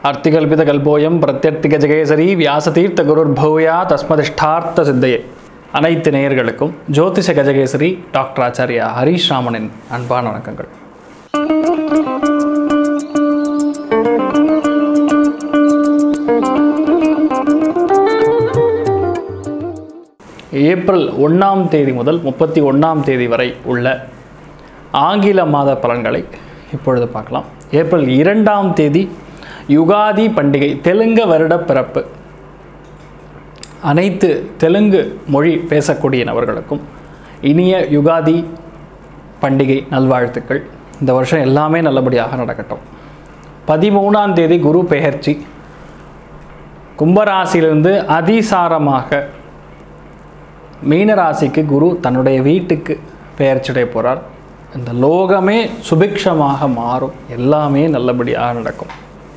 அர்த்திகல்பிதகல்போயம் பிரத்யர்த்திகஜகேசரி வியாசதீர்த்த குருர்பூயா தஸ்மதிஷ்டார்த்த சித்தையே அனைத்து நேயர்களுக்கும் ஜோதிஷ கஜகேசரி டாக்டர் ஆச்சாரியா ஹரீஷ் ராமனின் அன்பான வணக்கங்கள் ஏப்ரல் ஒன்றாம் தேதி முதல் முப்பத்தி ஒன்றாம் தேதி வரை உள்ள ஆங்கில மாத பலன்களை இப்பொழுது பார்க்கலாம் ஏப்ரல் இரண்டாம் தேதி யுகாதி பண்டிகை தெலுங்கு வருட பிறப்பு அனைத்து தெலுங்கு மொழி பேசக்கூடிய நபர்களுக்கும் இனிய யுகாதி பண்டிகை நல்வாழ்த்துக்கள் இந்த வருஷம் எல்லாமே நல்லபடியாக நடக்கட்டும் பதிமூணாம் தேதி குரு பெயர்ச்சி கும்பராசியிலிருந்து அதிசாரமாக மீனராசிக்கு குரு தன்னுடைய வீட்டுக்கு பெயர்ச்சிடைய போகிறார் இந்த லோகமே சுபிக்ஷமாக மாறும் எல்லாமே நல்லபடியாக நடக்கும்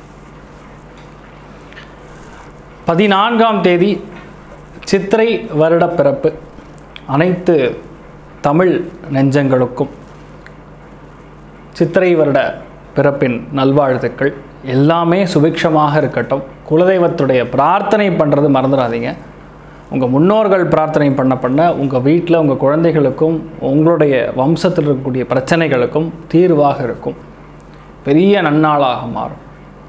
பதினான்காம் தேதி சித்திரை வருட பிறப்பு அனைத்து தமிழ் நெஞ்சங்களுக்கும் சித்திரை வருட பிறப்பின் நல்வாழ்த்துக்கள் எல்லாமே சுபிக்ஷமாக இருக்கட்டும் குலதெய்வத்துடைய பிரார்த்தனை பண்ணுறது மறந்துடாதீங்க உங்கள் முன்னோர்கள் பிரார்த்தனை பண்ண பண்ண உங்கள் வீட்டில் உங்கள் குழந்தைகளுக்கும் உங்களுடைய வம்சத்தில் இருக்கக்கூடிய பிரச்சனைகளுக்கும் தீர்வாக இருக்கும் பெரிய நன்னாளாக மாறும்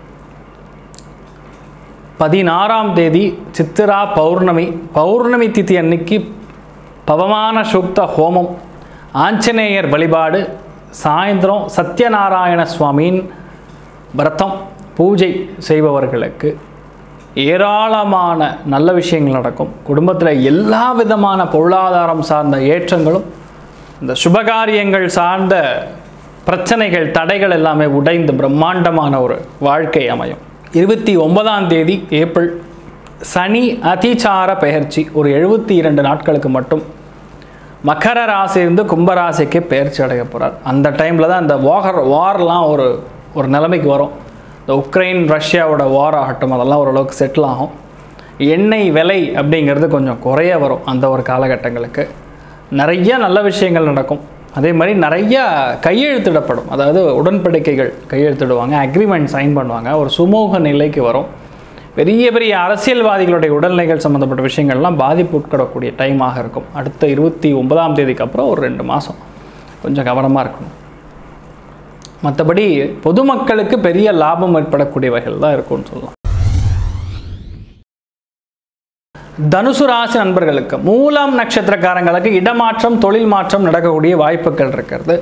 பதினாறாம் தேதி சித்திரா பௌர்ணமி பௌர்ணமி திதி அன்னைக்கு பவமான சூக்த ஹோமம் ஆஞ்சநேயர் வழிபாடு சாயந்தரம் சத்யநாராயண சுவாமியின் விரதம் பூஜை செய்பவர்களுக்கு ஏராளமான நல்ல விஷயங்கள் நடக்கும் குடும்பத்தில் எல்லா விதமான பொருளாதாரம் சார்ந்த ஏற்றங்களும் இந்த சுபகாரியங்கள் சார்ந்த பிரச்சனைகள் தடைகள் எல்லாமே உடைந்து பிரம்மாண்டமான ஒரு வாழ்க்கை அமையும் இருபத்தி ஒன்பதாம் தேதி ஏப்ரல் சனி அதிசார பெயர்ச்சி ஒரு எழுபத்தி இரண்டு நாட்களுக்கு மட்டும் மகர ராசியிலிருந்து கும்பராசிக்கு பெயர்ச்சி அடைய போகிறார் அந்த டைமில் தான் இந்த வாகர் வார்லாம் ஒரு ஒரு நிலைமைக்கு வரும் இந்த உக்ரைன் ரஷ்யாவோட வார் ஆகட்டும் அதெல்லாம் ஓரளவுக்கு செட்டில் ஆகும் எண்ணெய் விலை அப்படிங்கிறது கொஞ்சம் குறைய வரும் அந்த ஒரு காலகட்டங்களுக்கு நிறைய நல்ல விஷயங்கள் நடக்கும் அதே மாதிரி நிறைய கையெழுத்திடப்படும் அதாவது உடன்படிக்கைகள் கையெழுத்திடுவாங்க அக்ரிமெண்ட் சைன் பண்ணுவாங்க ஒரு சுமூக நிலைக்கு வரும் பெரிய பெரிய அரசியல்வாதிகளுடைய உடல்நிலைகள் சம்மந்தப்பட்ட விஷயங்கள்லாம் பாதிப்பு உட்கடக்கூடிய டைமாக இருக்கும் அடுத்த இருபத்தி ஒன்பதாம் தேதிக்கு அப்புறம் ஒரு ரெண்டு மாதம் கொஞ்சம் கவனமாக இருக்கணும் மற்றபடி பொதுமக்களுக்கு பெரிய லாபம் ஏற்படக்கூடிய வகையில் தான் இருக்கும்னு சொல்லலாம் தனுசு ராசி நண்பர்களுக்கு மூலம் நட்சத்திரக்காரங்களுக்கு இடமாற்றம் தொழில் மாற்றம் நடக்கக்கூடிய வாய்ப்புகள் இருக்கிறது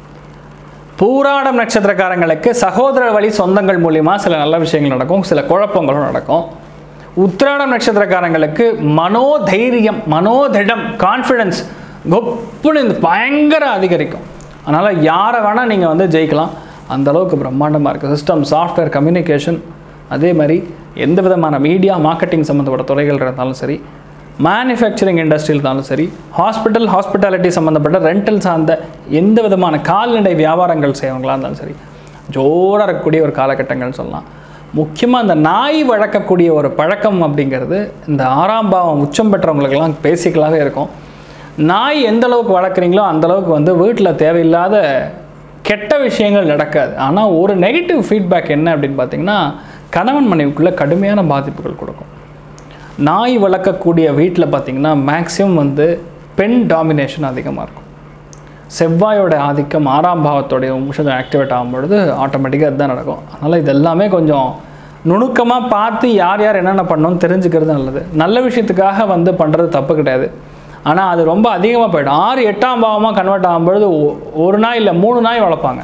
பூராடம் நட்சத்திரக்காரங்களுக்கு சகோதர வழி சொந்தங்கள் மூலிமா சில நல்ல விஷயங்கள் நடக்கும் சில குழப்பங்களும் நடக்கும் உத்திராடம் நட்சத்திரக்காரங்களுக்கு மனோதைரியம் மனோதிடம் கான்ஃபிடென்ஸ் கொப்புன்னு இந்த பயங்கர அதிகரிக்கும் அதனால் யாரை வேணால் நீங்கள் வந்து ஜெயிக்கலாம் அந்த அளவுக்கு பிரம்மாண்டமாக இருக்குது சிஸ்டம் சாஃப்ட்வேர் கம்யூனிகேஷன் அதே மாதிரி எந்த விதமான மீடியா மார்க்கெட்டிங் சம்மந்தப்பட்ட துறைகள் இருந்தாலும் சரி மேனுஃபேக்சரிங் இண்டஸ்ட்ரி இருந்தாலும் சரி ஹாஸ்பிட்டல் ஹாஸ்பிட்டாலிட்டி சம்மந்தப்பட்ட ரெண்டல் சார்ந்த எந்த விதமான கால்நடை வியாபாரங்கள் செய்கிறவங்களா இருந்தாலும் சரி ஜோராக இருக்கக்கூடிய ஒரு காலகட்டங்கள் சொல்லலாம் முக்கியமாக இந்த நாய் வளர்க்கக்கூடிய ஒரு பழக்கம் அப்படிங்கிறது இந்த ஆறாம் பாவம் உச்சம் பெற்றவங்களுக்கெல்லாம் பேசிக்கலாகவே இருக்கும் நாய் எந்த அளவுக்கு வளர்க்குறீங்களோ அந்த அளவுக்கு வந்து வீட்டில் தேவையில்லாத கெட்ட விஷயங்கள் நடக்காது ஆனால் ஒரு நெகட்டிவ் ஃபீட்பேக் என்ன அப்படின்னு பார்த்தீங்கன்னா கணவன் மனைவிக்குள்ளே கடுமையான பாதிப்புகள் கொடுக்கும் நாய் வளர்க்கக்கூடிய வீட்டில் பார்த்திங்கன்னா மேக்ஸிமம் வந்து பெண் டாமினேஷன் அதிகமாக இருக்கும் செவ்வாயோட ஆதிக்கம் ஆறாம் பாவத்தோடைய விஷயம் ஆக்டிவேட் ஆகும் பொழுது ஆட்டோமேட்டிக்காக அதுதான் நடக்கும் அதனால் இது எல்லாமே கொஞ்சம் நுணுக்கமாக பார்த்து யார் யார் என்னென்ன பண்ணணும்னு தெரிஞ்சுக்கிறது நல்லது நல்ல விஷயத்துக்காக வந்து பண்ணுறது தப்பு கிடையாது ஆனால் அது ரொம்ப அதிகமாக போயிடும் ஆறு எட்டாம் பாவமாக கன்வெர்ட் ஆகும்பொழுது ஒ- ஒரு நாய் இல்லை மூணு நாய் வளர்ப்பாங்க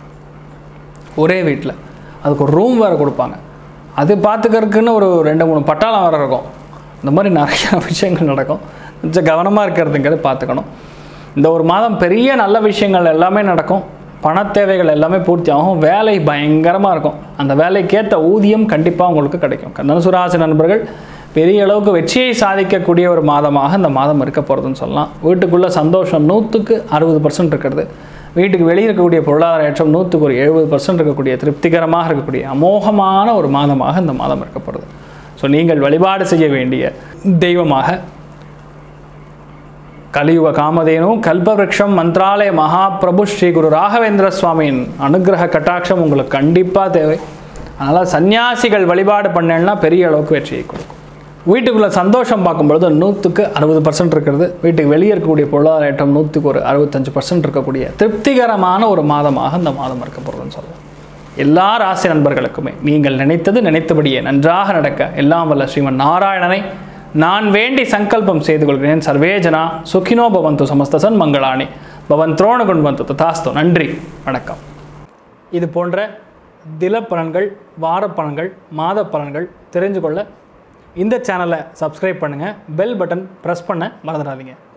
ஒரே வீட்டில் அதுக்கு ஒரு ரூம் வேறு கொடுப்பாங்க அது பார்த்துக்கறதுக்குன்னு ஒரு ரெண்டு மூணு பட்டாளம் வேறு இருக்கும் இந்த மாதிரி நிறைய விஷயங்கள் நடக்கும் கொஞ்சம் கவனமாக இருக்கிறதுங்கிறது பார்த்துக்கணும் இந்த ஒரு மாதம் பெரிய நல்ல விஷயங்கள் எல்லாமே நடக்கும் பண தேவைகள் எல்லாமே பூர்த்தி ஆகும் வேலை பயங்கரமாக இருக்கும் அந்த வேலைக்கேற்ற ஊதியம் கண்டிப்பாக உங்களுக்கு கிடைக்கும் தனுசுராசி நண்பர்கள் பெரிய அளவுக்கு வெற்றியை சாதிக்கக்கூடிய ஒரு மாதமாக இந்த மாதம் இருக்க போகிறதுன்னு சொல்லலாம் வீட்டுக்குள்ளே சந்தோஷம் நூற்றுக்கு அறுபது பர்சன்ட் இருக்கிறது வீட்டுக்கு வெளியே இருக்கக்கூடிய பொருளாதார ஏற்றம் நூற்றுக்கு ஒரு எழுபது பர்சன்ட் இருக்கக்கூடிய திருப்திகரமாக இருக்கக்கூடிய அமோகமான ஒரு மாதமாக இந்த மாதம் இருக்கப்படுது ஸோ நீங்கள் வழிபாடு செய்ய வேண்டிய தெய்வமாக கலியுக காமதேனு கல்பவருஷம் மந்த்ராலய மகாபிரபு ஸ்ரீ குரு ராகவேந்திர சுவாமியின் அனுகிரக கட்டாட்சம் உங்களுக்கு கண்டிப்பாக தேவை அதனால் சன்னியாசிகள் வழிபாடு பண்ணேன்னா பெரிய அளவுக்கு வெற்றியை கொடுக்கும் வீட்டுக்குள்ளே சந்தோஷம் பார்க்கும்பொழுது நூற்றுக்கு அறுபது பர்சன்ட் இருக்கிறது வீட்டுக்கு வெளியே இருக்கக்கூடிய பொருளாதார ஏற்றம் நூற்றுக்கு ஒரு அறுபத்தஞ்சு பர்சன்ட் இருக்கக்கூடிய திருப்திகரமான ஒரு மாதமாக இந்த மாதம் இருக்க போகிறதுன்னு சொல்லலாம் எல்லா ராசி நண்பர்களுக்குமே நீங்கள் நினைத்தது நினைத்தபடியே நன்றாக நடக்க எல்லாம் வல்ல ஸ்ரீமன் நாராயணனை நான் வேண்டி சங்கல்பம் செய்து கொள்கிறேன் சர்வேஜனா சுகினோ பவந்து சமஸ்தசன் மங்களானி பவன் துரோணகுண் வந்து ததாஸ்து நன்றி வணக்கம் இது போன்ற தில பலன்கள் வார பலன்கள் மாத பலன்கள் தெரிஞ்சு கொள்ள இந்த சேனலை சப்ஸ்கிரைப் பண்ணுங்கள் பெல் பட்டன் ப்ரெஸ் பண்ண மறந்துடாதீங்க